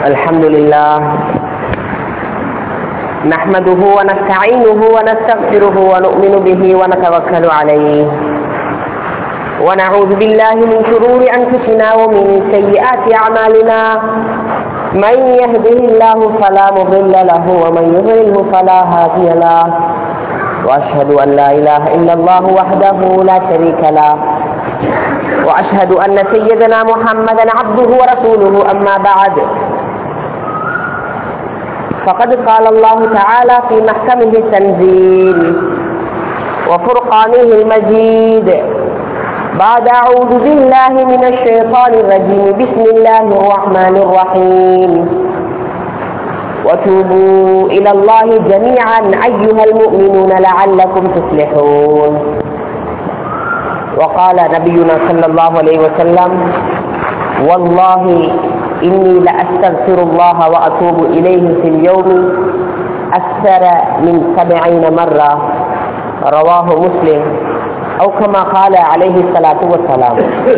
الحمد لله نحمده ونستعينه ونستغفره ونؤمن به ونتوكل عليه ونعوذ بالله من شرور أنفسنا ومن سيئات أعمالنا من يهده الله فلا مضل له ومن يضلله فلا هادي له وأشهد أن لا إله إلا الله وحده لا شريك له وأشهد أن سيدنا محمدا عبده ورسوله أما بعد فقد قال الله تعالى في محكمه التنزيل وفرقانه المجيد بعد أعوذ بالله من الشيطان الرجيم بسم الله الرحمن الرحيم وتوبوا إلى الله جميعا أيها المؤمنون لعلكم تفلحون وقال نبينا صلى الله عليه وسلم والله إني لأستغفر الله وأتوب إليه في اليوم أكثر من سبعين مرة رواه مسلم أو كما قال عليه الصلاة والسلام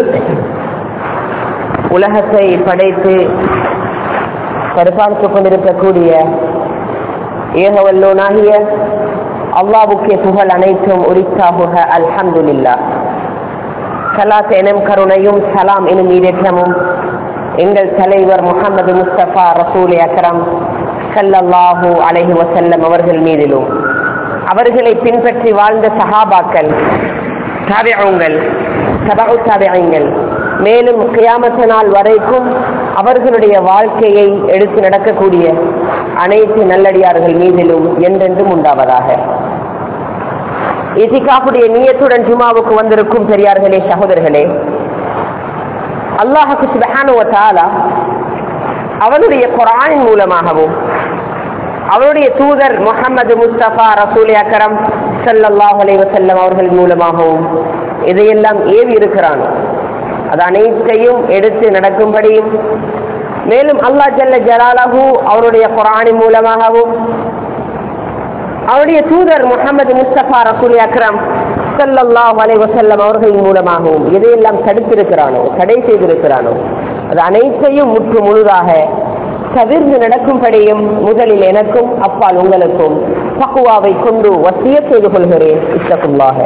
உலகத்தை படைத்து பரிபாலித்துக் கொண்டிருக்கக்கூடிய ஏகவல்லோனாகிய அல்லாவுக்கே புகழ் அனைத்தும் உரித்தாகுக அல்ஹம்துலில்லா சலாத் எனும் கருணையும் சலாம் எனும் ஈரேற்றமும் எங்கள் தலைவர் முகமது முஸ்தபா ரசூல் அக்ரம் சல்லல்லாஹூ அலஹி வசல்லம் அவர்கள் மீதிலும் அவர்களை பின்பற்றி வாழ்ந்த சஹாபாக்கள் தாபியங்கள் சபகு தாபியங்கள் மேலும் கியாமத்த நாள் வரைக்கும் அவர்களுடைய வாழ்க்கையை எடுத்து நடக்கக்கூடிய அனைத்து நல்லடியார்கள் மீதிலும் என்றென்றும் உண்டாவதாக இசிகாப்புடைய நீயத்துடன் ஜுமாவுக்கு வந்திருக்கும் பெரியார்களே சகோதரர்களே அல்லாஹுக்கு சுபஹானுவத்தாலா அவனுடைய குரானின் மூலமாகவும் அவருடைய தூதர் முகமது முஸ்தபா ரசூல் அக்கரம் சல்லாஹ் அலைவசல்லம் அவர்கள் மூலமாகவும் இதையெல்லாம் ஏவி இருக்கிறானோ அது அனைத்தையும் எடுத்து நடக்கும்படியும் மேலும் அல்லா ஜல்ல ஜலாலஹு அவருடைய குரானின் மூலமாகவும் அவருடைய தூதர் முகமது முஸ்தபா ரசூல் அக்ரம் சல்லாஹ் அலை வசல்லம் அவர்களின் மூலமாகவும் எதையெல்லாம் தடுத்திருக்கிறானோ தடை செய்திருக்கிறானோ அது அனைத்தையும் முற்று முழுதாக தவிர்ந்து நடக்கும்படியும் முதலில் எனக்கும் அப்பால் உங்களுக்கும் பக்குவாவை கொண்டு வசிய செய்து கொள்கிறேன் இத்தகுள்ளாக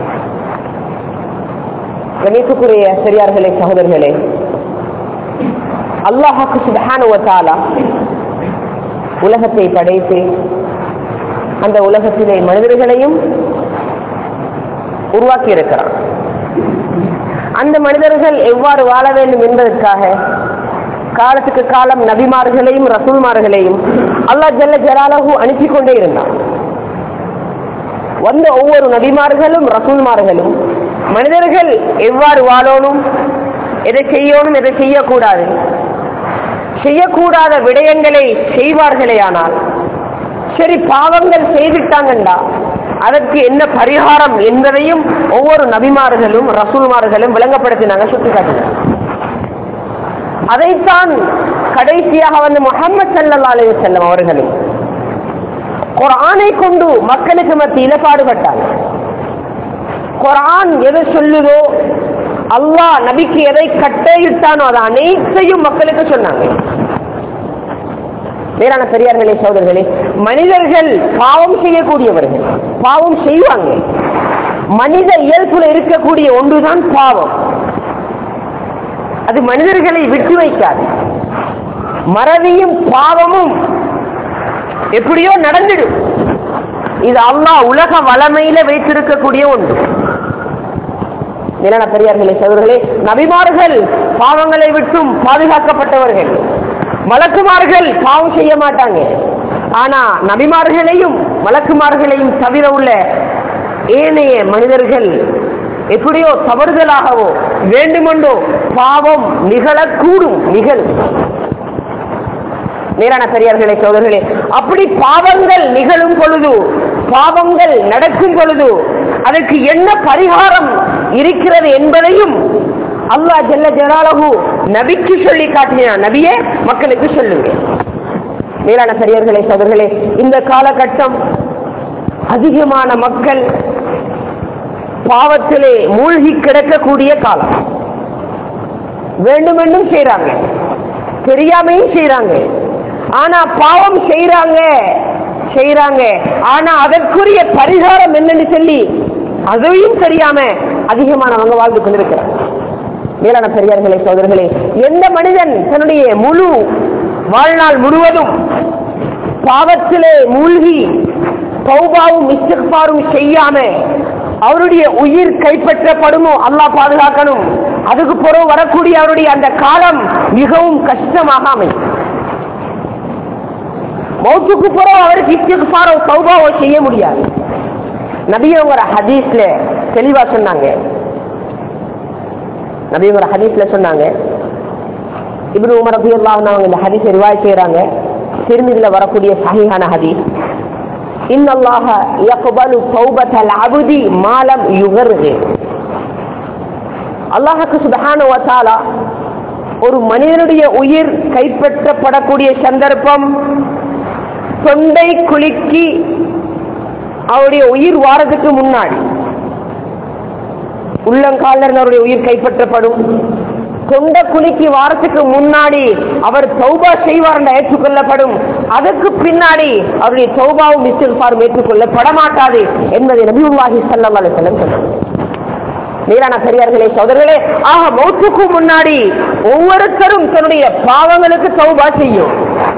கணேசுக்குரிய பெரியார்களே சகோதரர்களே அல்லாஹாக்கு சுபஹானுவத்தாலா உலகத்தை படைத்து அந்த உலகத்திலே மனிதர்களையும் உருவாக்கி இருக்கிறான் அந்த மனிதர்கள் எவ்வாறு வாழ வேண்டும் என்பதற்காக காலத்துக்கு காலம் நபிமார்களையும் ரசூல்மார்களையும் அல்லா ஜல்ல ஜலாலகு அனுப்பி கொண்டே இருந்தான் வந்த ஒவ்வொரு நபிமார்களும் ரசூல்மார்களும் மனிதர்கள் எவ்வாறு வாழணும் எதை செய்யணும் எதை செய்யக்கூடாது செய்யக்கூடாத விடயங்களை செய்வார்களே ஆனால் சரி பாவங்கள் செய்துட்டாங்கண்டா அதற்கு என்ன பரிகாரம் என்பதையும் ஒவ்வொரு நபிமார்களும் ரசூல்மார்களும் விளங்கப்படுத்தினாங்க சுட்டி காட்டினாங்க அதைத்தான் கடைசியாக வந்து முகமது சல்லா அலி செல்லம் அவர்களும் குரானை கொண்டு மக்களுக்கு மத்தியில பாடுபட்டாங்க குரான் எதை சொல்லுதோ அல்லாஹ் நபிக்கு எதை கட்டையிட்டானோ அதை அனைத்தையும் மக்களுக்கு சொன்னாங்க வேறான பெரியார்களே சோதர்களே மனிதர்கள் பாவம் செய்யக்கூடியவர்கள் பாவம் செய்வாங்க மனித இயல்புல இருக்கக்கூடிய ஒன்றுதான் பாவம் அது மனிதர்களை விட்டு வைக்காது மறதியும் பாவமும் எப்படியோ நடந்துடும் இது அல்லாஹ் உலக வளமையில வைத்திருக்கக்கூடிய ஒன்று நிலன பெரியார்களே சோதர்களே நபிமார்கள் பாவங்களை விட்டும் பாதுகாக்கப்பட்டவர்கள் மலக்குமார்கள் பாவம் செய்ய மாட்டாங்க ஆனா நபிமார்களையும் மலக்குமார்களையும் தவிர உள்ள ஏனைய மனிதர்கள் எப்படியோ தவறுதலாகவோ வேண்டுமென்றோ பாவம் நிகழக்கூடும் நிகழும் மேலான பெரியார்களே சோதர்களே அப்படி பாவங்கள் நிகழும் பொழுது பாவங்கள் நடக்கும் பொழுது அதற்கு என்ன பரிகாரம் இருக்கிறது என்பதையும் அல்லாஹ் ஜல்ல ஜலாலகு நபிக்கு சொல்லி காட்டினான் நபியே மக்களுக்கு சொல்லுங்க மேலான பெரியர்களே சோதர்களே இந்த காலகட்டம் அதிகமான மக்கள் பாவத்திலே மூழ்கி கிடக்கக்கூடிய காலம் வேண்டுமென்றும் செய்றாங்க தெரியாமையும் செய்யறாங்க ஆனா பாவம் செய்யறாங்க செய்யறாங்க ஆனா அதற்குரிய பரிகாரம் என்னன்னு சொல்லி அதையும் தெரியாம அதிகமானவங்க வாழ்ந்து கொண்டிருக்கிறாங்க மேலான பெரியார்களே சோதர்களே எந்த மனிதன் தன்னுடைய முழு வாழ்நாள் முழுவதும் பாவத்திலே மூழ்கி தௌபாவும் இஸ்திக்பாரும் செய்யாம அவருடைய உயிர் கைப்பற்றப்படுமோ அல்லாஹ் பாதுகாக்கணும் அதுக்கு பிறகு வரக்கூடிய அவருடைய அந்த காலம் மிகவும் கஷ்டமாக அமையும் மௌத்துக்கு பிறகு அவருக்கு இஸ்திக்பாரோ தௌபாவோ செய்ய முடியாது நபியவங்க ஹதீஸ்ல தெளிவா சொன்னாங்க நபியவங்க ஹதீஸ்ல சொன்னாங்க இப்னு உமர் ரபியுல்லாஹ் அவங்க இந்த ஹதீஸை ரிவாய் செய்யறாங்க திருமதியில வரக்கூடிய சஹீஹான ஹதீஸ் இன்னல்லாஹ யக்பலு தௌபத்தல் அப்தி மாலம் யுகர்ஹி அல்லாஹ்வுக்கு சுப்ஹானஹு வ தஆலா ஒரு மனிதனுடைய உயிர் கைப்பற்றப்படக்கூடிய சந்தர்ப்பம் தொண்டை குலுக்கி அவருடைய உயிர் வாரத்துக்கு முன்னாடி உள்ளங்காலில் அவருடைய உயிர் கைப்பற்றப்படும் தொண்ட குலுக்கி வாரத்துக்கு முன்னாடி அவர் தௌபா செய்வார் என்ற ஏற்றுக்கொள்ளப்படும் அதற்கு பின்னாடி அவருடைய தௌபாவும் இஸ்திஃபாரும் ஏற்றுக்கொள்ளப்பட மாட்டாது என்பதை நபியுல்லாஹி ஸல்லல்லாஹு அலைஹி வஸல்லம் சொன்னார் மேலான பெரியார்களே சோதர்களே ஆக மௌத்துக்கு முன்னாடி ஒவ்வொருத்தரும் தன்னுடைய பாவங்களுக்கு தௌபா செய்யும்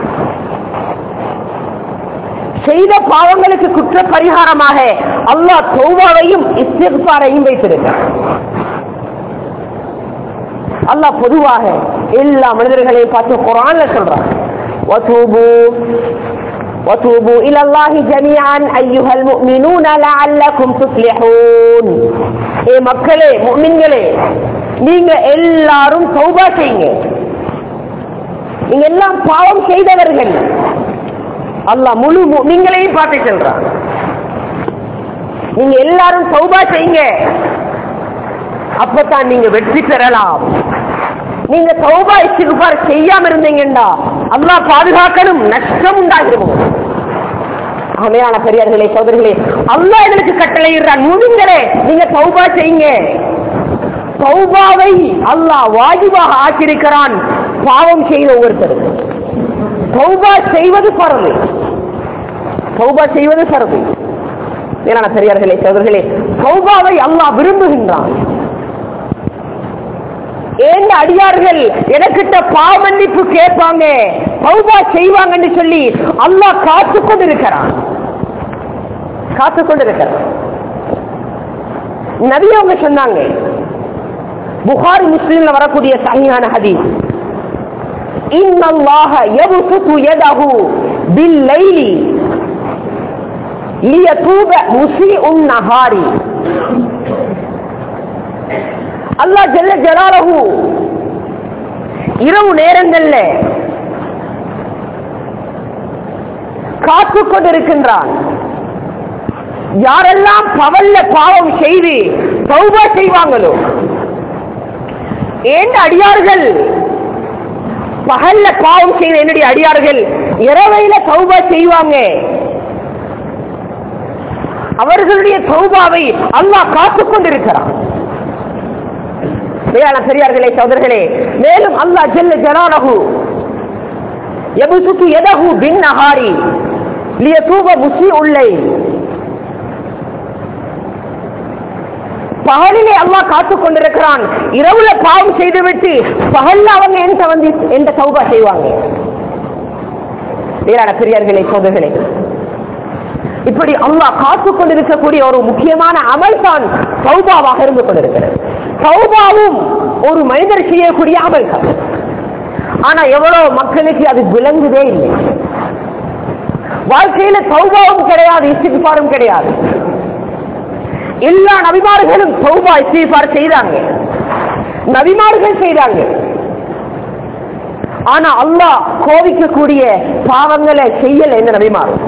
செய்த பாவங்களுக்கு குற்ற பரிகாரமாக அல்லாஹ் தௌபாவையும் இஸ்திஃபாரையும் வைத்திருக்கிறார் அல்லாஹ் பொதுவாக எல்லா மனிதர்களையும் பார்த்து குரான்ல சொல்றான் وَتُوبُوا وَتُوبُوا إِلَى اللَّهِ جَمِيعًا أَيُّهَا الْمُؤْمِنُونَ لَعَلَّكُمْ تُفْلِحُونَ ஏ மக்களே முஃமின்களே நீங்க எல்லாரும் தௌபா செய்யுங்க நீங்க எல்லாம் பாவம் செய்தவர்கள் அல்லாஹ் முழு முஃமின்களையும் பார்த்து சொல்றான் நீங்க எல்லாரும் தௌபா செய்யுங்க அப்பதான் நீங்க வெற்றி பெறலாம் நீங்க தௌபா இஸ்திக்பார் செய்யாம இருந்தீங்கடா அல்லாஹ் பாதுகாக்கணும் நஷ்டம் உண்டாகிரும் அமையான பெரியார்களே சோதரிகளே அல்லாஹ் எங்களுக்கு கட்டளையிடுறான் முழுங்களே நீங்க தௌபா செய்யுங்க தௌபாவை அல்லாஹ் வாஜிபாக ஆக்கியிருக்கிறான் பாவம் செய்த ஒவ்வொருத்தரும் தௌபா செய்வது பரவு தௌபா செய்வது பரவு மேலான பெரியார்களே சோதர்களே தௌபாவை அல்லாஹ் விரும்புகின்றான் ஏன் அடியார்கள் எனக்கிட்ட பாவமன்னிப்பு கேட்பாங்க தௌபா செய்வாங்கன்னு சொல்லி அல்லாஹ் காத்து கொண்டிருக்கிறான் காத்து கொண்டிருக்கிறான் நபி அவங்க சொன்னாங்க புகாரி முஸ்லீம்ல வரக்கூடிய சகியான ஹதீஸ் إن الله يبسط يده بالليل ليتوب مسيء النهار அல்லா ஜல்ல ஜலாலஹு இரவு நேரங்கள்ல காத்து கொண்டிருக்கின்றான் யாரெல்லாம் பவல்ல பாவம் செய்து தௌபா செய்வாங்களோ ஏன் அடியார்கள் பகல்ல பாவம் செய்த என்னுடைய அடியார்கள் இரவையில தௌபா செய்வாங்க அவர்களுடைய தௌபாவை அல்லாஹ் காத்துக் கொண்டிருக்கிறான் மேலான பெரியார்களே சோதர்களே மேலும் அல்லாஹ் ஜெல்ல ஜலானஹு எபுசுக்கு எதஹு பின் நஹாரி லியதூப முசி உள்ளை பகலிலே அல்லாஹ் காத்துக் கொண்டிருக்கிறான் இரவுல பாவம் செய்துவிட்டு பகல்ல அவங்க எந்த வந்து எந்த சௌபா செய்வாங்க மேலான பெரியார்களே சோதர்களே இப்படி அல்லாஹ் காத்துக் கொண்டிருக்கக்கூடிய ஒரு முக்கியமான அமல் தான் சௌபாவாக இருந்து கொண்டிருக்கிறது சௌபாவும் ஒரு மனிதர் செய்யக்கூடிய அமல் தான் ஆனா எவ்வளவு மக்களுக்கு அது விளங்குதே இல்லை வாழ்க்கையில சௌபாவும் கிடையாது இஸ்திஃபாரும் கிடையாது எல்லா நபிமார்களும் சௌபா இஸ்திஃபார் செய்தாங்க நபிமார்கள் செய்தாங்க ஆனா அல்லாஹ் கோபிக்கக்கூடிய பாவங்களை செய்யல இந்த நபிமாரும்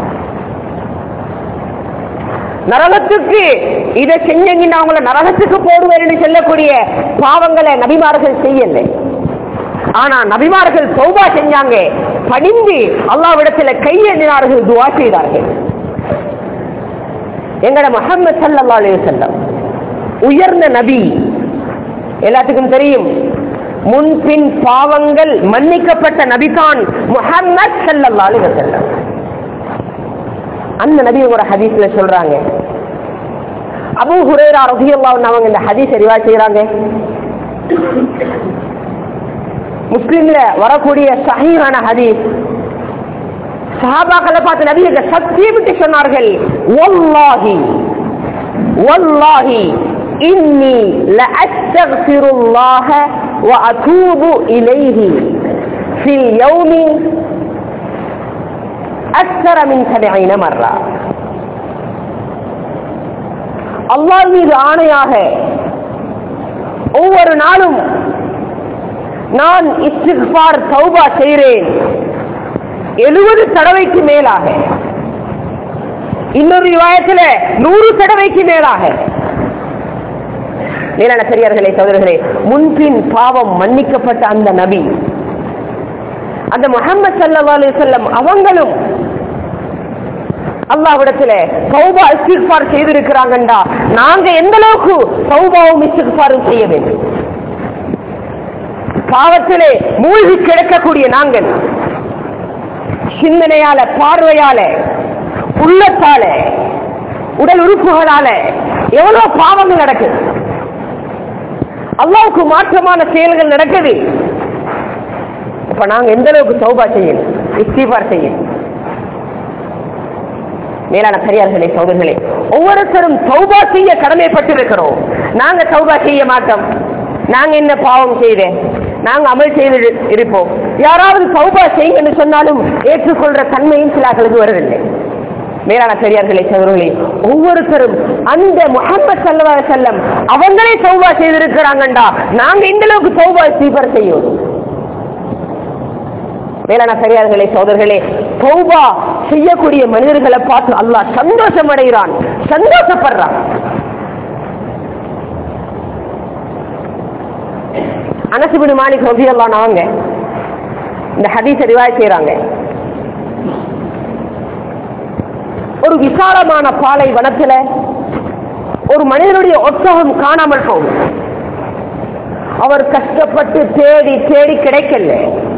நரகத்துக்கு இதை செஞ்சீங்கன்னா அவங்கள நரகத்துக்கு போடுவேன் சொல்லக்கூடிய பாவங்களை நபிமார்கள் செய்யல ஆனா நபிமார்கள் சௌபா செஞ்சாங்க படிந்து அல்லாவிடத்துல கையெழுதினார்கள் துவா செய்தார்கள் எங்கட முகமது சல்லா அலைஹி வஸல்லம் உயர்ந்த நபி எல்லாத்துக்கும் தெரியும் முன்பின் பாவங்கள் மன்னிக்கப்பட்ட நபிதான் முஹம்மத் ஸல்லல்லாஹு அலைஹி வஸல்லம் அந்த நபி ஒரு ஹதீஸ்ல சொல்றாங்க அபூ ஹுரைரா ரலியல்லாஹு அன்ஹு அவங்க இந்த ஹதீஸ் ரிவாய் செய்றாங்க முஸ்லிம்ல வரக்கூடிய சஹீஹான ஹதீஸ் சஹாபாக்களை பார்த்து நபியை சத்தியமிட்டு சொன்னார்கள் வல்லாஹி வல்லாஹி இன்னி லஅஸ்தக்ஃபிருல்லாஹ வஅதூபு இலைஹி ஃபில் யௌமி அக்ஸர மின் 70 மர்ரா அல்லாஹ் மீது ஆணையாக ஒவ்வொரு நாளும் நான் இஸ்திக்பார் தௌபா செய்கிறேன் எழுபது தடவைக்கு மேலாக இன்னொரு விவாயத்துல நூறு தடவைக்கு மேலாக மேலான பெரியார்களே சகோதரர்களே முன்பின் பாவம் மன்னிக்கப்பட்ட அந்த நபி அந்த முகமது சல்லா செல்லம் அவங்களும் அல்லாவிடத்துல சௌபா இஸ்திக்பார் செய்திருக்கிறாங்கண்டா நாங்க எந்த அளவுக்கு சௌபாவும் இஸ்திக்பாரும் செய்ய வேண்டும் பாவத்திலே மூழ்கி கிடக்கக்கூடிய நாங்கள் சிந்தனையால பார்வையால உள்ளத்தால உடல் உறுப்புகளால எவ்வளவு பாவங்கள் நடக்குது அல்லாவுக்கு மாற்றமான செயல்கள் நடக்குது இப்ப நாங்க எந்த அளவுக்கு சௌபா செய்யணும் இஸ்திபார் செய்யணும் மேலான பெரியார்களே சோதர்களே ஒவ்வொருத்தரும் சௌபா செய்ய கடமைப்பட்டிருக்கிறோம் நாங்க சௌபா செய்ய மாட்டோம் நாங்க என்ன பாவம் செய்தேன் நாங்க அமல் செய்து இருப்போம் யாராவது சௌபா செய்யுங்கன்னு சொன்னாலும் ஏற்றுக்கொள்ற தன்மையும் சிலாக்களுக்கு வரவில்லை மேலான பெரியார்களே சகோதரர்களே ஒவ்வொருத்தரும் அந்த முகமது சல்லா செல்லம் அவங்களே சௌபா செய்திருக்கிறாங்கண்டா நாங்க இந்த அளவுக்கு சௌபா சீப்பர் செய்யும் மேலான பெரியார்களே சோதர்களே சௌபா செய்யக்கூடிய மனிதர்களை பார்த்து அல்லாஹ் சந்தோஷம் அடைகிறான் சந்தோஷப்படுறான் அனசுபின் மாலிக் ரபியல்லான் அவங்க இந்த ஹதீஸை ரிவாய் செய்யறாங்க ஒரு விசாலமான பாலை வனத்துல ஒரு மனிதனுடைய ஒத்தகம் காணாமல் போகும் அவர் கஷ்டப்பட்டு தேடி தேடி கிடைக்கல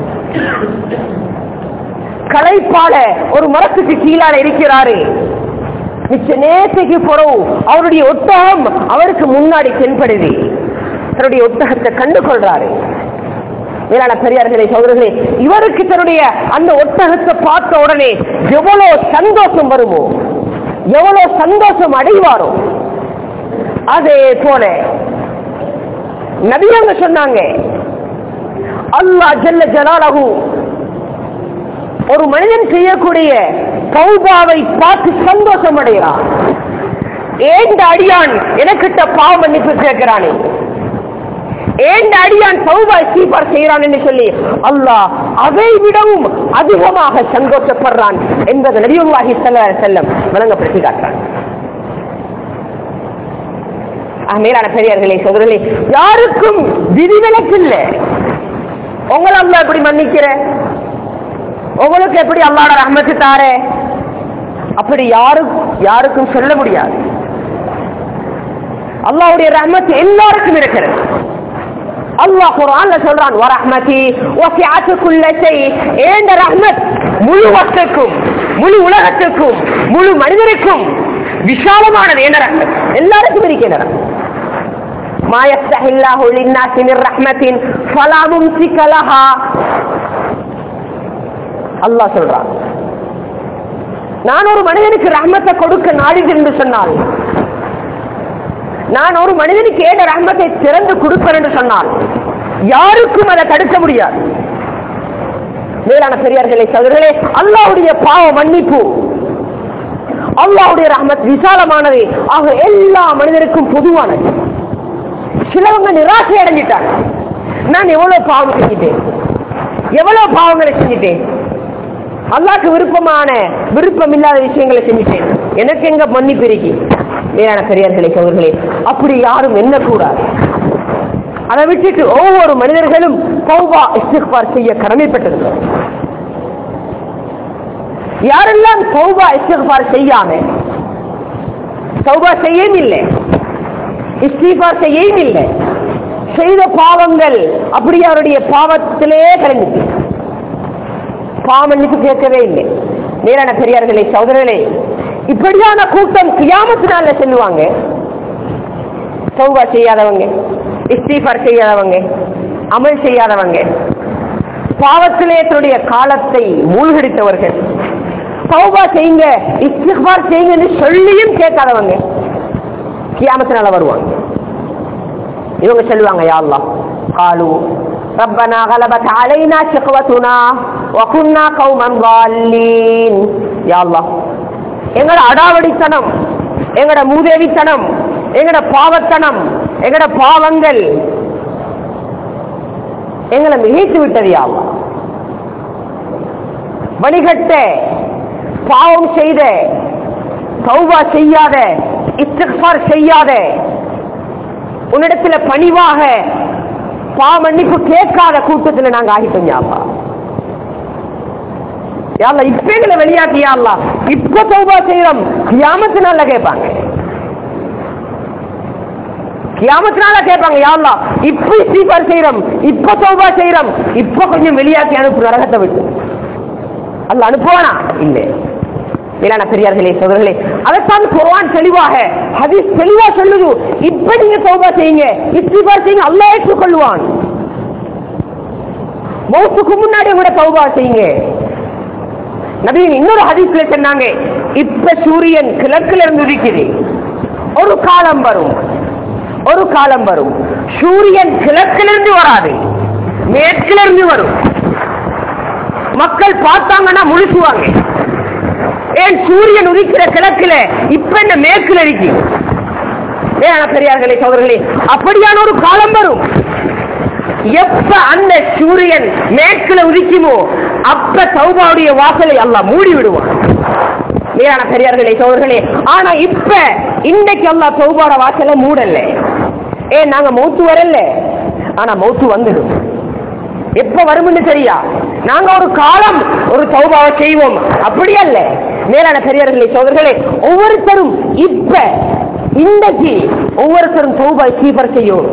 களைப்பால ஒரு மரத்துக்கு கீழால இருக்கிறாரு மிச்ச நேரத்துக்கு பிறகு அவருடைய ஒட்டகம் அவருக்கு முன்னாடி தென்படுது தன்னுடைய ஒட்டகத்தை கண்டு கொள்றாரு மேலான பெரியார்களே சோதரர்களே இவருக்கு தன்னுடைய அந்த ஒட்டகத்தை பார்த்த உடனே எவ்வளவு சந்தோஷம் வருமோ எவ்வளவு சந்தோஷம் அடைவாரோ அதே போல நபியவங்க சொன்னாங்க அல்லா ஜல்ல ஜலாலகு ஒரு மனிதன் செய்யக்கூடிய சௌபாவை பார்த்து சந்தோஷம் அடைகிறான் ஏண்ட அடியான் எனக்கிட்ட பாவ மன்னிப்பு கேட்கிறானே ஏண்ட அடியான் சௌபா சீப்பார் செய்கிறான் என்று சொல்லி அல்லாஹ் அதை விடவும் அதிகமாக சந்தோஷப்படுறான் என்பது நபியுல்லாஹி செல்ல செல்லம் விளங்கப்படுத்தி காட்டுறான் மேலான பெரியார்களே சோதரர்களே யாருக்கும் விதிவிலக்கு இல்லை உங்களை அல்லா எப்படி மன்னிக்கிற உங்களுக்கு எப்படி அல்லாட ரஹ்மத்து தாரே அப்படி யாரும் யாருக்கும் சொல்ல முடியாது அல்லாவுடைய ரஹ்மத் எல்லாருக்கும் இருக்கிறது அல்லாஹ் குர்ஆன்ல சொல்றான் வரஹ்மதி வசிஅத் குல்ல ஷை ஏண்ட ரஹ்மத் முழு வஸ்துக்கும் முழு உலகத்துக்கும் முழு மனிதருக்கும் விசாலமானது என்ன ரஹ்மத் எல்லாருக்கும் இருக்கிறது ما يفتح الله للناس من رحمة فلا ممسك لها அல்லாஹ் சொல்றான் நான் ஒரு மனிதனுக்கு ரஹ்மத்தை கொடுக்க நாடினேன் என்று சொன்னால் நான் ஒரு மனிதனுக்கு ஏட ரஹ்மத்தை திறந்து கொடுப்பேன் என்று சொன்னால் யாருக்கும் அதை தடுக்க முடியாது மேலான பெரியார்களே சகோதரர்களே அல்லாவுடைய பாவ மன்னிப்பு அல்லாவுடைய ரஹ்மத் விசாலமானது ஆக எல்லா மனிதருக்கும் பொதுவானது சிலவங்க நிராசை அடைஞ்சிட்டாங்க நான் எவ்வளவு பாவம் செஞ்சிட்டேன் எவ்வளவு பாவங்களை செஞ்சிட்டேன் அல்லாக்கு விருப்பமான விருப்பம் இல்லாத விஷயங்களை செஞ்சுட்டேன் எனக்கு எங்க மன்னிப்பு இருக்கு மேலான பெரியார்களே சோழர்களே அப்படி யாரும் எண்ணக்கூடாது அதை விட்டுட்டு ஒவ்வொரு மனிதர்களும் சௌபா இஸ்திக்பார் செய்ய கடமைப்பட்டிருக்கிறோம் யாரெல்லாம் சௌபா இஸ்திக்பார் செய்யாம சௌபா செய்யவும் இல்லை இஸ்திஃபார் செய்யவும் இல்லை செய்த பாவங்கள் அப்படி அவருடைய பாவத்திலே கலந்துச்சு பாவமன்னிப்பு கேட்கவே இல்லை நேரான பெரியார்களே சகோதரர்களே இப்படியான கூட்டம் கியாமத்தினால செல்லுவாங்க சௌபா செய்யாதவங்க இஸ்தீஃபார் செய்யாதவங்க அமல் செய்யாதவங்க பாவத்திலே தன்னுடைய காலத்தை மூழ்கடித்தவர்கள் சௌபா செய்யுங்க இஸ்திஃபார் செய்யுங்க என்று சொல்லியும் கேட்காதவங்க கியாமத்தினால வருவாங்க இவங்க சொல்லுவாங்க யா அல்லாஹ் قالوا ربنا غلبت علينا شقوتنا وكنا قوما ضالين يا الله எங்கட அடாவடித்தனம் எங்கட மூதேவித்தனம் எங்கட பாவத்தனம் எங்கட பாவங்கள் எங்களை மிகைத்து விட்டது யா அல்லாஹ் வழிகட்ட பாவம் செய்த தௌபா செய்யாத இஸ்திக்பார் செய்யாத உன்னிடத்துல பணிவாக பாவமன்னிப்பு கேட்காத கூட்டத்துல நாங்க ஆகிட்டோம் யாப்பா யாழ்லா இப்ப எங்களை வெளியாக்கி யாழ்லா இப்ப தௌபா செய்யறோம் கியாமத்தினால கேட்பாங்க கியாமத்தினால கேட்பாங்க யாழ்லா இப்ப இஸ்திஃபார் செய்யறோம் இப்ப தௌபா செய்யறோம் இப்ப கொஞ்சம் வெளியாக்கி அனுப்பு நரகத்தை விட்டு அல்ல அனுப்புவானா இல்லை மேலான பெரியார்களே சோதர்களே அதைத்தான் குர்ஆன் தெளிவாக ஹதீஸ் தெளிவா சொல்லுது இப்ப நீங்க தௌபா செய்யுங்க இஸ்திஃபார் செய்யுங்க அல்லாஹ் ஏற்றுக்கொள்வான் மௌத்துக்கு முன்னாடி கூட தௌபா செய்யுங்க நபியின் இன்னொரு ஹதீஸ்ல சொன்னாங்க இப்ப சூரியன் கிழக்குல இருந்து உதிக்குது ஒரு காலம் வரும் ஒரு காலம் வரும் சூரியன் கிழக்கிலிருந்து வராது மேற்கிலிருந்து வரும் மக்கள் பார்த்தாங்கன்னா முழுசுவாங்க ஏன் சூரியன் உதிக்கிற கிழக்குல இப்ப என்ன மேற்குல இருக்கு ஏன் பெரியார்களே சோதர்களே அப்படியான ஒரு காலம் வரும் எப்ப அந்த சூரியன் மேற்குல உதிக்குமோ அப்ப சௌபாவுடைய வாசலை அல்லாஹ் மூடி விடுவான் மேலான பெரியார்களே சோதர்களே ஆனா இப்ப இன்னைக்கு அல்லாஹ் சௌபாட வாசலை மூடல ஏன் நாங்க மௌத்து வரல ஆனா மௌத்து வந்துடும் எப்ப வரும்னு தெரியா நாங்க ஒரு காலம் ஒரு சௌபாவை செய்வோம் அப்படி அல்ல மேலான பெரியவர்களே சோதர்களே ஒவ்வொருத்தரும் இப்ப இன்றைக்கு ஒவ்வொருத்தரும் சௌபா சீபர் செய்யும்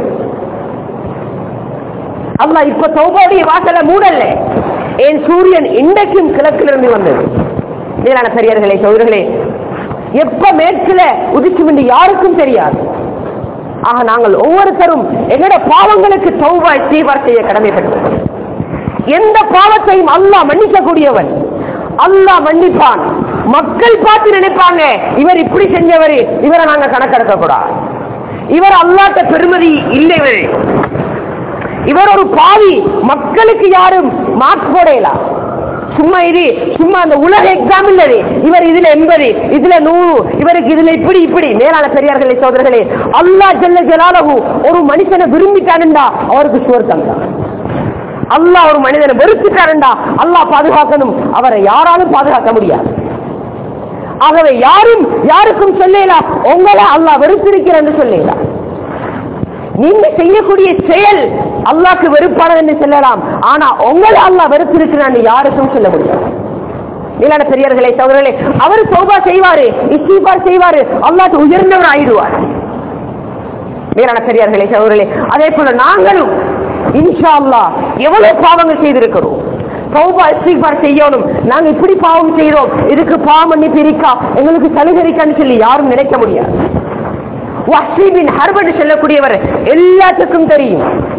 அல்ல இப்ப சௌபாவுடைய வாசல மூடல்ல என் சூரியன் இன்றைக்கும் கிழக்கிலிருந்து வந்தது மேலான பெரியவர்களே சோதர்களே எப்ப மேற்குல உதிக்கும் என்று யாருக்கும் தெரியாது ஆக நாங்கள் ஒவ்வொருத்தரும் எங்களோட பாவங்களுக்கு சௌபாய் சீவர் செய்ய கடமைப்பட்டோம் எந்த பாவத்தையும் அல்லாஹ் மன்னிக்கக்கூடியவன் அல்லாஹ் மன்னிப்பான் மக்கள் பார்த்து நினைப்பாங்க இவர் இப்படி செஞ்சவர் இவரை நாங்க கணக்கெடுக்க கூடாது இவர் அல்லாட்ட பெருமதி இல்லை இவர் இவர் ஒரு பாவி மக்களுக்கு யாரும் மார்க் போடலாம் சும்மா இது சும்மா அந்த உலக எக்ஸாம் இல்லது இவர் இதுல எண்பது இதுல நூறு இவருக்கு இதுல இப்படி இப்படி மேலான பெரியார்களே சோதரர்களே அல்லா ஜல்ல ஜலாலகு ஒரு மனுஷனை விரும்பிட்டானுண்டா அவருக்கு சுவர்க்கம் தான் அல்லாஹ் ஒரு மனிதனை வெறுத்துட்டாருண்டா அல்லாஹ் பாதுகாக்கணும் அவரை யாராலும் பாதுகாக்க முடியாது ஆகவே யாரும் யாருக்கும் சொல்லலாம் உங்களை அல்லாஹ் வெறுத்திருக்கிறேன்னு சொல்லலாம் நீங்க செய்யக்கூடிய செயல் அல்லாக்கு வெறுப்பானது என்று சொல்லலாம் ஆனா உங்களை அல்லாஹ் வெறுத்திருக்கிறான்னு யாருக்கும் சொல்ல முடியாது மேலான பெரியவர்களே சோதரர்களே அவர் சோபா செய்வாரு இஸ்தீபார் செய்வாரு அல்லாட்டு உயர்ந்தவர் ஆயிடுவார் மேலான பெரியார்களே சகோதரர்களே அதே போல நாங்களும் இன்ஷா அல்லாஹ் எவ்வளவு பாவங்கள் செய்திருக்கிறோம் தௌபா இஸ்திக்பார் செய்யணும் நாங்க இப்படி பாவம் செய்யறோம் இதுக்கு பாவம் மன்னிப்பு இருக்கா எங்களுக்கு சலுகை இருக்கான்னு சொல்லி யாரும் நினைக்க முடியாது வஹீபின் ஹர்பன் சொல்லக்கூடியவர் எல்லாத்துக்கும் தெரியும்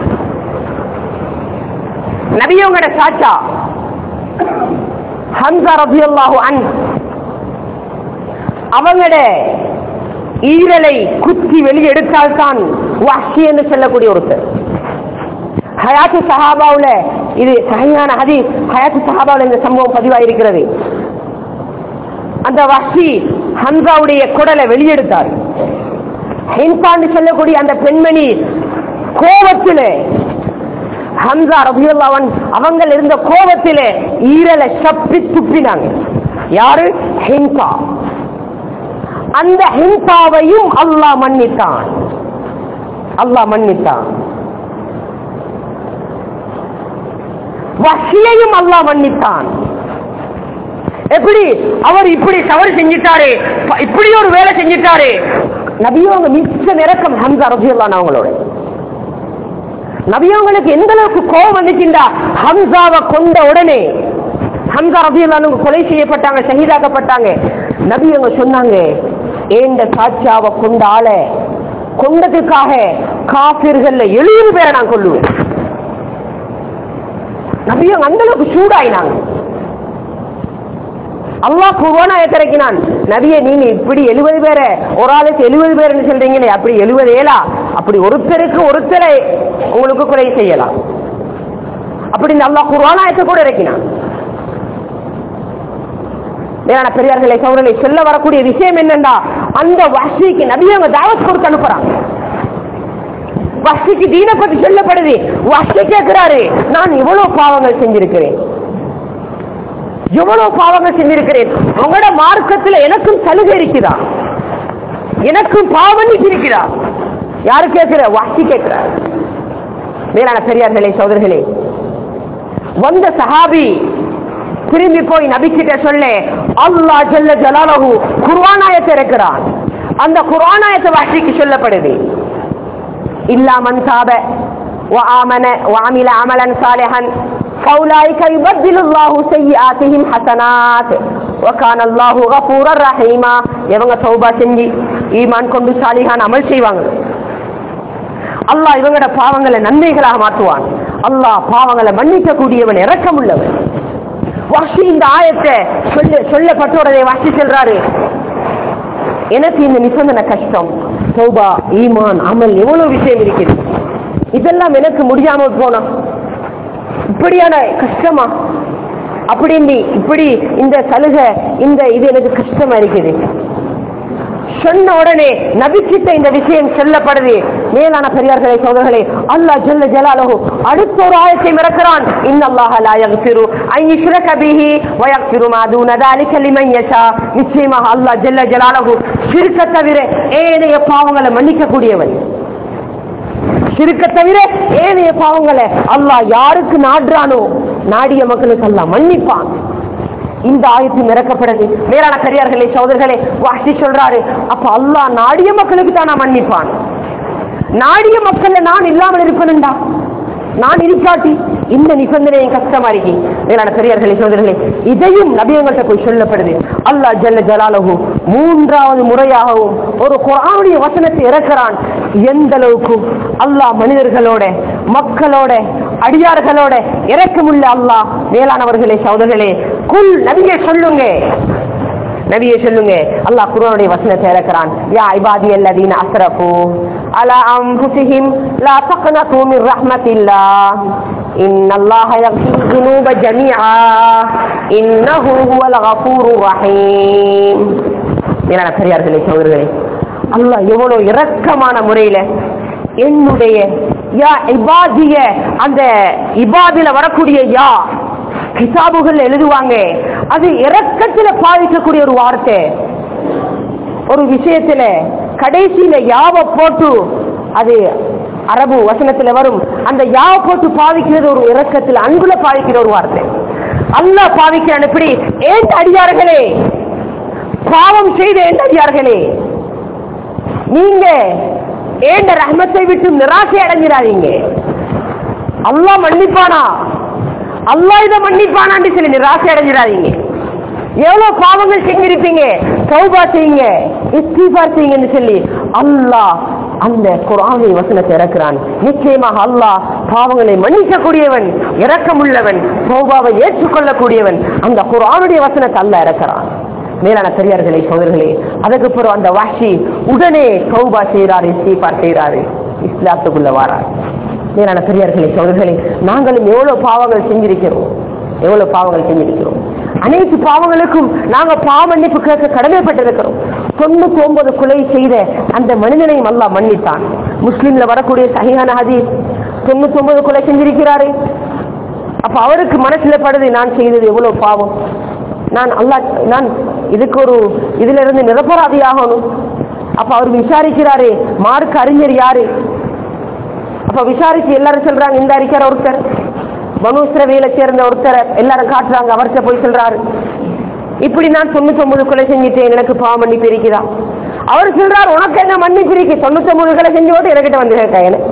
நபியவங்கட சாச்சா ஹன்சா ரபியல்லாஹு அன் அவங்களோட ஈரலை குத்தி வெளியே எடுத்தால்தான் வஹ்ஷி என்று சொல்லக்கூடிய ஒருத்தர் ஹயாத்து சஹாபாவுல இது சகையான ஹதீஸ் ஹயாத்து சஹாபாவுல இந்த சம்பவம் பதிவாயிருக்கிறது அந்த வஹ்ஷி ஹன்சாவுடைய குடலை வெளியெடுத்தார் ஹின்சான்னு சொல்லக்கூடிய அந்த பெண்மணி கோபத்திலே ஹம்சா ரபியுல்லாவன் அவங்க இருந்த கோபத்திலே ஈரலை சப்பி துப்பினாங்க யாரு ஹின்சா அந்த ஹிம்சாவையும் அல்லாஹ் மன்னித்தான் அல்லாஹ் மன்னித்தான் வசியையும் அல்லாஹ் மன்னித்தான் எப்படி அவர் இப்படி தவறு செஞ்சிட்டாரு ப- இப்படி ஒரு வேலை செஞ்சிட்டாரு நபியும் அவங்க மிச்ச நிறக்கம் ஹம்சா ரபியுல்லான் அவங்களோட நபியவங்களுக்கு எந்த அளவுக்கு கோபம் வந்துச்சுண்டா ஹம்சாவை கொண்ட உடனே ஹம்சா ரபியுல்லானு கொலை செய்யப்பட்டாங்க ஷஹீதாக்கப்பட்டாங்க நபி அவங்க சொன்னாங்க ஏண்ட சாட்சியாவை கொண்ட ஆளை கொண்டதுக்காக காபிர்கள்ல எழுபது பேரை நான் கொள்ளுவேன் நபி அவங்க அந்த அளவுக்கு சூடாயினாங்க அல்லாஹ் குர்ஆனை இறக்கினான் நபியே நீங்க இப்படி எழுபது பேரை ஒரு ஆளுக்கு எழுபது பேர்னு சொல்றீங்களே அப்படி எழுபது ஏலா அப்படி ஒருத்தருக்கு ஒருத்தரை உங்களுக்கு குறை செய்யலாம் அப்படி இந்த அல்லாஹ் குர்ஆனாயத்தை கூட இறக்கினான் வேறான பெரியார்களை சௌரனை சொல்ல வரக்கூடிய விஷயம் என்னண்டா அந்த வஹ்ஷிக்கு நபி அவங்க தாவத் கொடுத்து அனுப்புறாங்க வஹ்ஷிக்கு தீன பத்தி சொல்லப்படுது வஹ்ஷி கேட்கிறாரு நான் இவ்வளவு பாவங்கள் செஞ்சிருக்கிறேன் எவ்வளவு பாவங்கள் செஞ்சிருக்கிறேன் உங்களோட மார்க்கத்துல எனக்கும் சலுகை இருக்குதா எனக்கும் பாவம் இருக்கிறா யாரு கேட்கிற வாசி கேட்கிறார் மேலான பெரியார்களே சோதர்களே வந்த சஹாபி திரும்பி போய் நபிக்கிட்ட சொல்ல அல்லா ஜல்ல ஜலாலஹு குர்ஆனாயத்தை இருக்கிறான் அந்த குர்ஆனாயத்தை வாசிக்கு சொல்லப்படுது இல்லா மன் சாப وآمن وعمل عملا صالحا فأولئك يبدل الله سيئاتهم حسنات وكان الله غفورا رحيما இவங்க தௌபா செஞ்சு ஈமான் கொண்டு சாலிகான் அமல் செய்வாங்க அல்லாஹ் இவங்களோட பாவங்களை நன்மைகளாக மாற்றுவான் அல்லாஹ் பாவங்களை மன்னிக்க கூடியவன் இரக்கம் உள்ளவன் வாசி இந்த ஆயத்தை சொல்ல சொல்லப்பட்டோடனே வாசி செல்றாரு எனக்கு இந்த நிபந்தனை கஷ்டம் சௌபா ஈமான் அமல் எவ்வளவு விஷயம் இருக்குது இதெல்லாம் எனக்கு முடியாம போனா இப்படியான கஷ்டமா அப்படி நீ இப்படி இந்த சலுகை இந்த இது எனக்கு கஷ்டமா இருக்குது சொன்ன உடனே நபிக்கிட்ட இந்த விஷயம் சொல்லப்படுது மேலான பெரியார்களே சோதர்களே அல்லாஹ் ஜல்ல ஜலாலஹு அடுத்த ஒரு ஆயத்தை மறக்கிறான் இன்னல்லாஹ லா யக்ஃபிரு அன் யுஷ்ரக பிஹி வ யக்ஃபிரு மா தூன ذلك லிமன் யஷா நிச்சயமாக அல்லாஹ் ஜல்ல ஜலாலஹு ஷிர்க தவிர ஏனைய பாவங்களை மன்னிக்க கூடியவன் சிறுக்க தவிர ஏனைய பாவங்களை அல்லாஹ் யாருக்கு நாடுறானோ நாடிய மக்களுக்கு அல்லாஹ் மன்னிப்பான் இந்த ஆயத்து இறக்கப்படுது மேலான பெரியார்களே சோதர்களே வாசி சொல்றாரு அப்ப அல்லாஹ் நாடிய மக்களுக்கு தான் நான் மன்னிப்பான் நாடிய மக்கள்ல நான் இல்லாமல் இருக்கணும்டா நான் இருக்காட்டி இந்த நிபந்தனையும் கஷ்டமா இருக்கு மேலான பெரியார்களே சோதர்களே இதையும் நபியங்கள்ட்ட போய் சொல்லப்படுது அல்லாஹ் ஜல்ல ஜலாலஹு மூன்றாவது முறையாகவும் ஒரு குரானுடைய வசனத்தை இறக்கிறான் எந்த அளவுக்கு அல்லாஹ் மனிதர்களோட மக்களோட அடியார்களோட இறக்கமுள்ள அல்லாஹ் மேலானவர்களே சோதர்களே குல் நபியை சொல்லுங்க நபியை சொல்லுங்க அல்லாஹ் குர்ஆனுடைய வசனத்தை இறக்கிறான் யா இபாதி அல்லதீன அஸ்ரஃபு அலா அன்ஃபுஸிஹிம் லா தக்னது மின் ரஹ்மத்தில்லாஹ் இன்னல்லாஹ யக்ஃபிரு ذுனூப ஜமீஆ இன்னஹு ஹுவல் கஃபூருர் ரஹீம் மேலான பெரியார்களே சகோதரர்களே அல்லாஹ் எவ்வளவு இரக்கமான முறையில என்னுடைய யா இபாதிய அந்த இபாதில வரக்கூடிய யா கிதாபுகள் எழுதுவாங்க அது இறக்கத்துல பாதிக்கக்கூடிய ஒரு வார்த்தை ஒரு விஷயத்துல கடைசியில யாவ போட்டு அது அரபு வசனத்துல வரும் அந்த யாவ போட்டு பாவிக்கிறது ஒரு இறக்கத்துல அன்புல பாவிக்கிற ஒரு வார்த்தை அல்ல பாவிக்கிறான் எப்படி ஏன் அடியார்களே பாவம் செய்த ஏன் அடியார்களே நீங்க ஏண்ட ரஹ்மத்தை விட்டு நிராசை அடைஞ்சிடாதீங்க அல்லாஹ் மன்னிப்பானா அல்லா இதை மன்னிப்பானான்னு சொல்லி நிராசை அடைஞ்சிடாதீங்க எவ்வளவு பாவங்கள் செஞ்சிருப்பீங்க சௌபா செய்யுங்க இஸ்திபார் செய்யுங்கன்னு சொல்லி அல்லாஹ் அந்த குரானை வசனத்தை இறக்குறான் நிச்சயமாக அல்லாஹ் பாவங்களை மன்னிக்கக்கூடியவன் இரக்கமுள்ளவன் சௌபாவை ஏற்றுக்கொள்ளக்கூடியவன் அந்த குரானுடைய வசனத்தை அல்ல இறக்குறான் மேலான பெரியார்களே சோதர்களே அதுக்கு பிறகு அந்த வாஷி உடனே சௌபா செய்யறாரு இஸ்திபார் செய்யறாரு இஸ்லாத்துக்குள்ள வாரார் மேலான பெரியார்களே சோதர்களே நாங்களும் எவ்வளவு பாவங்கள் செஞ்சிருக்கிறோம் எவ்வளவு பாவங்கள் செஞ்சிருக்கிறோம் அனைத்து பாவங்களுக்கும் நாங்க பாவ மன்னிப்பு கேட்க கடமைப்பட்டிருக்கிறோம் தொண்ணூத்தி ஒன்பது கொலை செய்த அந்த மனிதனையும் அல்லா மன்னித்தான் முஸ்லீம்ல வரக்கூடிய சகிஹான ஹதீஸ் தொண்ணூத்தி ஒன்பது கொலை செஞ்சிருக்கிறாரு அப்ப அவருக்கு மனசுல படுது நான் செய்தது எவ்வளவு பாவம் நான் அல்லா நான் இதுக்கு ஒரு இதுல இருந்து நிரபராதி ஆகணும் அப்ப அவர் விசாரிக்கிறாரு மார்க் அறிஞர் யாரு அப்ப விசாரிச்சு எல்லாரும் சொல்றாங்க இந்த அறிஞர் ஒருத்தர் மனுஸ்ரவையில சேர்ந்த ஒருத்தர் எல்லாரும் காட்டுறாங்க அவர்கிட்ட போய் சொல்றாரு இப்படி நான் தொண்ணூத்தி ஒன்பது கொலை செஞ்சுட்டேன் எனக்கு பாவம் மன்னிப்பு இருக்குதா அவர் சொல்றாரு உனக்கு என்ன மன்னிப்பு இருக்கு தொண்ணூத்தி ஒன்பது கொலை செஞ்சு போட்டு என்கிட்ட வந்து கேட்க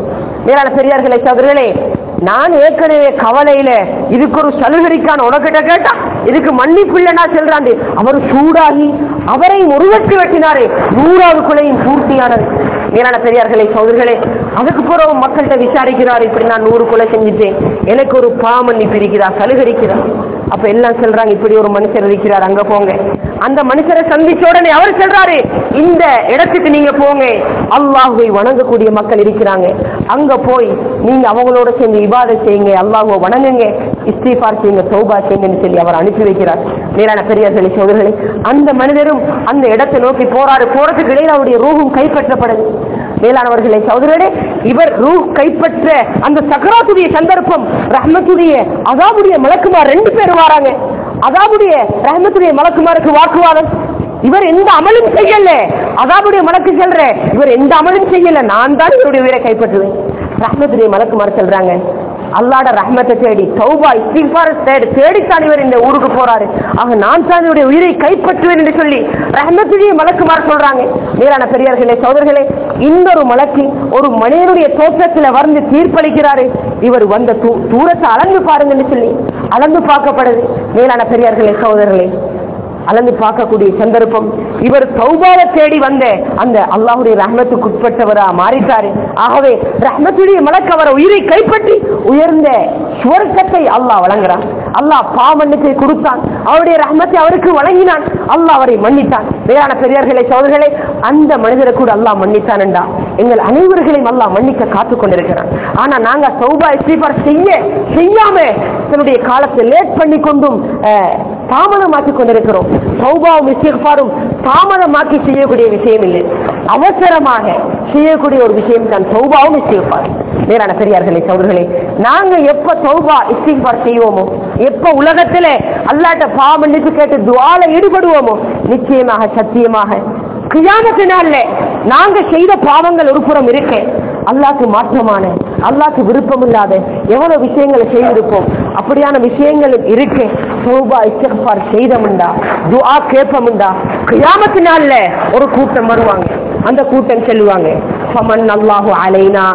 மேலான பெரியார்களே சகோதரர்களே நான் ஏற்கனவே கவலையில இதுக்கு ஒரு சலுகரிக்கான உனக்கிட்ட கேட்டா இதுக்கு மன்னிப்பு இல்லைன்னா செல்றாண்டு அவர் சூடாகி அவரை முருகட்டு வெட்டினாரே நூறாவது கொலையும் பூர்த்தியானது மேலான பெரியார்களே சகோதரர்களே அதுக்கு பிறகு மக்கள்கிட்ட விசாரிக்கிறார் இப்படி நான் நூறு கொலை செஞ்சுட்டேன் எனக்கு ஒரு பாமன்னிப்பு இருக்கிறா சலுகரிக்கிறா அப்ப எல்லாம் சொல்றாங்க இப்படி ஒரு மனுஷர் இருக்கிறார் அங்க போங்க அந்த மனுஷரை சந்திச்ச உடனே அவர் சொல்றாரு இந்த இடத்துக்கு நீங்க போங்க அல்லாஹுவை வணங்கக்கூடிய மக்கள் இருக்கிறாங்க அங்க போய் நீங்க அவங்களோட சேர்ந்து இபாதை செய்யுங்க அல்லாஹுவை வணங்குங்க இஸ்திஃபார் செய்யுங்க தௌபா செய்யுங்கன்னு சொல்லி அவர் அனுப்பி வைக்கிறார் மேலான பெரியார்களே சோதர்களே அந்த மனிதரும் அந்த இடத்தை நோக்கி போராடு போறதுக்கு இடையில் அவருடைய ரூஹும் கைப்பற்றப்படுது மேலானவர்களே சகோதரரே இவர் ரூ கைப்பற்ற அந்த சக்கராத்துடைய சந்தர்ப்பம் ரஹ்மத்துடைய அதாவுடைய மலக்குமார் ரெண்டு பேர் வராங்க அதாவுடைய ரஹ்மத்துடைய மலக்குமாருக்கு வாக்குவாதம் இவர் எந்த அமலும் செய்யல அதாவுடைய மலக்கு சொல்ற இவர் எந்த அமலும் செய்யல நான் தான் இவருடைய உயிரை கைப்பற்றுவேன் ரஹ்மத்துடைய மலக்குமார் சொல்றாங்க அல்லாட ரஹ்மத்தை தேடி தௌபா இஸ்திஃபார் தேடி தேடித்தான் இவர் இந்த ஊருக்கு போறாரு ஆக நான் தான் இவருடைய உயிரை கைப்பற்றுவேன் என்று சொல்லி ரஹ்மத்துடைய மலக்குமார் சொல்றாங்க மேலான பெரியார்களே சோதர்களே இன்னொரு மலக்கு ஒரு மனிதனுடைய தோற்றத்துல வந்து தீர்ப்பளிக்கிறாரு இவர் வந்த தூ- தூரத்தை அளந்து பாருங்கன்னு சொல்லி அளந்து பார்க்கப்படுது மேலான பெரியார்களே சகோதரர்களே அளந்து பார்க்கக்கூடிய சந்தர்ப்பம் இவர் தௌபாவை தேடி வந்த அந்த அல்லாஹுடைய ரஹ்மத்துக்கு உட்பட்டவரா மாறிட்டாரு ஆகவே ரஹ்மத்துடைய மலக்கு அவர் உயிரை கைப்பற்றி உயர்ந்த சுவர்க்கத்தை அல்லாஹ் வழங்குறான் அல்லாஹ் பாமண்ணுக்கு கொடுத்தான் அவருடைய ரஹ்மத்தை அவருக்கு வழங்கினான் அல்லாஹ் அவரை மன்னித்தான் வேறான பெரியார்களே சோதர்களே அந்த மனிதரை கூட அல்லாஹ் மன்னித்தான் என்றா எங்கள் அனைவர்களையும் அல்லாஹ் மன்னிக்க காத்துக் கொண்டிருக்கிறான் ஆனா நாங்க சௌபா இஸ்திஃபார் செய்ய செய்யாம தன்னுடைய காலத்தை லேட் பண்ணி கொண்டும் அஹ், தாமதமாக்கிக் கொண்டிருக்கிறோம் சௌபாவும் இஸ்திஃபாரும் தாமதமாக்கி செய்யக்கூடிய விஷயம் இல்லை அவசரமாக செய்யக்கூடிய ஒரு விஷயம் தான் சௌபாவும் இஸ்திஃபார் மேலான பெரியார்களே சௌர்களே நாங்க எப்ப சௌபா இஸ்திஃபார் செய்வோமோ எப்ப உலகத்துல அல்லாட்ட பாவம் கேட்டு துவால ஈடுபடுவோமோ நிச்சயமாக சத்தியமாக கியாமத்தினால நாங்க செய்த பாவங்கள் ஒரு புறம் இருக்கு அல்லாக்கு மாற்றமான அல்லாக்கு விருப்பம் இல்லாத எவ்வளவு விஷயங்களை செய்திருப்போம் அப்படியான விஷயங்கள் இருக்கு சௌபா இஸ்திக்பார் செய்தமுண்டா துஆ கேட்பமுண்டா கியாமத்தினால ஒரு கூட்டம் வருவாங்க அந்த கூட்டம் சொல்லுவாங்க ஃபமன் அல்லாஹு அலைனா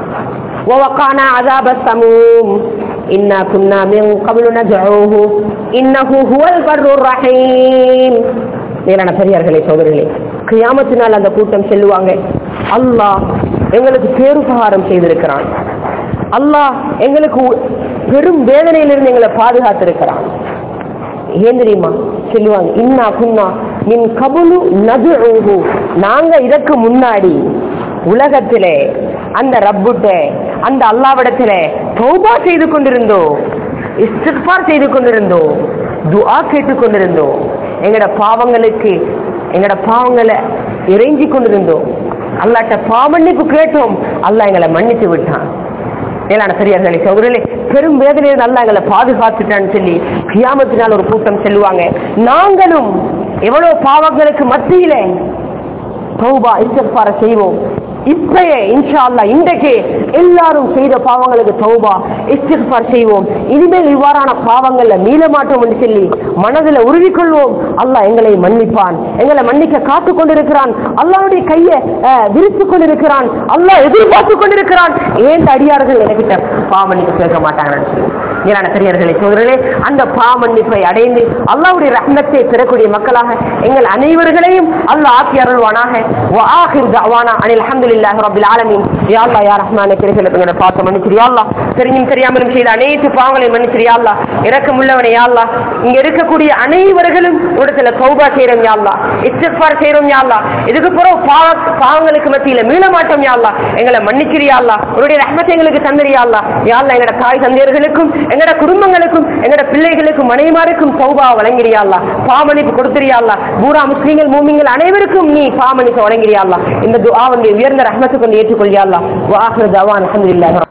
ووقعنا عذاب السموم إنا كنا من قبل ندعوه إنه هو البر الرحيم மேலான பெரியார்களே சோதரிகளே கியாமத்தினால் அந்த கூட்டம் செல்லுவாங்க அல்லாஹ் எங்களுக்கு பேருபகாரம் செய்திருக்கிறான் அல்லாஹ் எங்களுக்கு உ- பெரும் வேதனையிலிருந்து எங்களை பாதுகாத்திருக்கிறான் ஏன் தெரியுமா சொல்லுவாங்க இன்னா குன்னா மின் கபுலு நது நாங்க இதற்கு முன்னாடி உலகத்திலே அந்த ரப்புட்ட அந்த அல்லாவிடத்திலே தௌபா செய்து கொண்டிருந்தோம் இஸ்திஃபார் செய்து கொண்டிருந்தோம் துஆ கேட்டுக் கொண்டிருந்தோம் எங்கட பாவங்களுக்கு எங்கட பாவங்களை இறைஞ்சி கொண்டிருந்தோம் அல்லாட்ட பாவமன்னிப்பு கேட்டோம் அல்லாஹ் எங்களை மன்னித்து விட்டான் மேலான பெரியார்களே சௌதரிலே பெரும் வேதனையை நல்லா எங்களை பாதுகாத்துட்டான்னு சொல்லி கியாமத்தினால் ஒரு கூட்டம் செல்லுவாங்க நாங்களும் எவ்வளவு பாவங்களுக்கு மத்தியில தௌபா இஸ்திக்பார செய்வோம் இப்பயே இன்ஷா அல்லாஹ் இன்றைக்கு எல்லாரும் செய்த பாவங்களுக்கு தௌபா இஸ்திக்பார் செய்வோம் இனிமேல் இவ்வாறான பாவங்கள்ல மீள மாட்டோம் என்று சொல்லி மனதில் உறுதி கொள்வோம் அல்லாஹ் எங்களை மன்னிப்பான் எங்களை மன்னிக்க காத்துக் கொண்டிருக்கிறான் அல்லாஹ்வுடைய கையை அஹ், விரித்துக் கொண்டிருக்கிறான் அல்லாஹ் எதிர்பார்த்து கொண்டிருக்கிறான் ஏன் அடியார்கள் எனக்கிட்ட பாவமன்னிப்பு கேட்க மாட்டாங்கன்னு சொல்லி மேலான பெரியர்களே சோதரர்களே அந்த பாவமன்னிப்பை அடைந்து அல்லாஹ்வுடைய ரஹ்மத்தை பெறக்கூடிய மக்களாக எங்கள் அனைவர்களையும் அல்லாஹ் ஆக்கி அருள்வானாக وآخر دعوانا عن الحمد لله رب العالمين يا الله يا رحمن கிருபையில எங்களை பார்த்து மன்னிச்சிரு யா அல்லாஹ் தெரிஞ்சும் தெரியாமலும் செய்த அனைத்து பாவங்களையும் மன்னிச்சிரு யா அல்லாஹ் இரக்கமுள்ளவனே யா அல்லாஹ் இங்க இருக்கக்கூடிய அனைவர்களும் இடத்துல தௌபா செய்றோம் யா அல்லாஹ் இஸ்திக்பார் செய்றோம் யா அல்லாஹ் இதுக்கு பிறகு பாவ பாவங்களுக்கு மத்தியில மீள மாட்டோம் யா அல்லாஹ் எங்களை மன்னிச்சிரு யா அல்லாஹ் உன்னுடைய ரஹ்மத்தை எங்களுக்கு தந்திரு யா அல்லாஹ் யா அல்லாஹ் எங்கட தாய் தந்தையர்களுக்கும் எங்கட குடும்பங்களுக்கும் எங்கட பிள்ளைகளுக்கும் மனைமாருக்கும் தௌபா வழங்கிறியா அல்லாஹ் பாமணிப்பு கொடுத்திரியா அல்லாஹ் பூரா முஸ்லீம்கள் மூமிங்கள் அனைவருக்கும் நீ பாமணிப்பு வழங்கிறியா அல்லாஹ் இந்த துஆ வந்து உயர்ந்த ரஹ்மத்துக்கு கொண்டு ஏற்றுக்கொள்ளியா அல்லாஹ் வாஹிர் தவான் அல்ஹம்துலில்லாஹி